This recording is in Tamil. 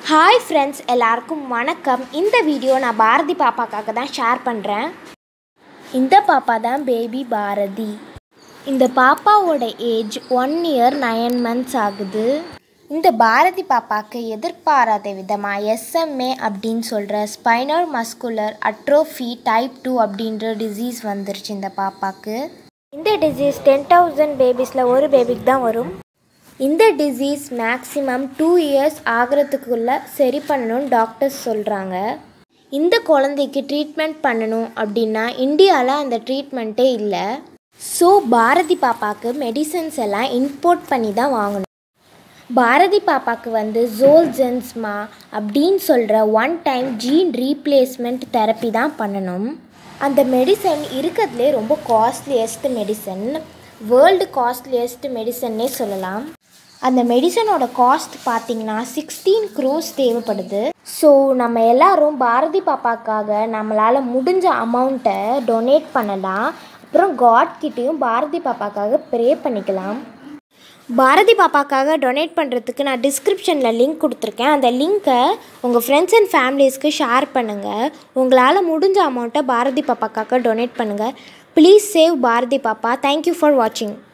ஹாய் ஃப்ரெண்ட்ஸ் எல்லாருக்கும் வணக்கம் இந்த வீடியோ நான் பாரதி பாப்பாக்காக தான் ஷேர் பண்ணுறேன் இந்த பாப்பா தான் பேபி பாரதி இந்த பாப்பாவோட age one year nine months ஆகுது இந்த பாரதி பாப்பாவுக்கு எதிர்பாராத விதமாக எஸ்எம்ஏ அப்படின்னு சொல்கிற spinal muscular atrophy type two அப்படின்ற டிசீஸ் வந்துருச்சு இந்த பாப்பாவுக்கு இந்த டிசீஸ் டென் தௌசண்ட் பேபிஸில் ஒரு பேபிக்கு தான் வரும் இந்த டிசீஸ் மேக்ஸிமம் டூ இயர்ஸ் ஆகிறதுக்குள்ளே சரி பண்ணணும்னு டாக்டர்ஸ் சொல்கிறாங்க இந்த குழந்தைக்கு ட்ரீட்மெண்ட் பண்ணணும் அப்படின்னா இந்தியாவில் அந்த ட்ரீட்மெண்ட்டே இல்லை ஸோ பாரதி பாப்பாவுக்கு மெடிசன்ஸ் எல்லாம் இம்போர்ட் பண்ணி தான் வாங்கணும் பாரதி பாப்பாவுக்கு வந்து ஜோல்ஜென்ஸ்மா அப்படின்னு சொல்கிற one time gene replacement therapy தான் பண்ணணும் அந்த மெடிசன் இருக்கிறதுலே ரொம்ப காஸ்ட்லியஸ்ட் மெடிசன் வேர்ல்டு காஸ்ட்லியஸ்ட் மெடிசன்னே சொல்லலாம் அந்த மெடிசனோட காஸ்ட் பார்த்தீங்கன்னா சிக்ஸ்டீன் க்ரோஸ் தேவைப்படுது ஸோ நம்ம எல்லாரும் பாரதி பாப்பாக்காக நம்மளால் முடிஞ்ச அமௌண்ட்டை டொனேட் பண்ணலாம் அப்புறம் காட் கிட்டேயும் பாரதி பாப்பாக்காக ப்ரே பண்ணிக்கலாம் பாரதி பாப்பாக்காக டொனேட் பண்ணுறதுக்கு நான் டிஸ்கிரிப்ஷனில் லிங்க் கொடுத்துருக்கேன் அந்த லிங்க்கை உங்கள் ஃப்ரெண்ட்ஸ் அண்ட் ஃபேமிலிஸ்க்கு ஷேர் பண்ணுங்கள் உங்களால் முடிஞ்ச அமௌண்ட்டை பாரதி பாப்பாக்காக டொனேட் பண்ணுங்கள் ப்ளீஸ் சேவ் பாரதி பாப்பா தேங்க்யூ ஃபார் வாட்சிங்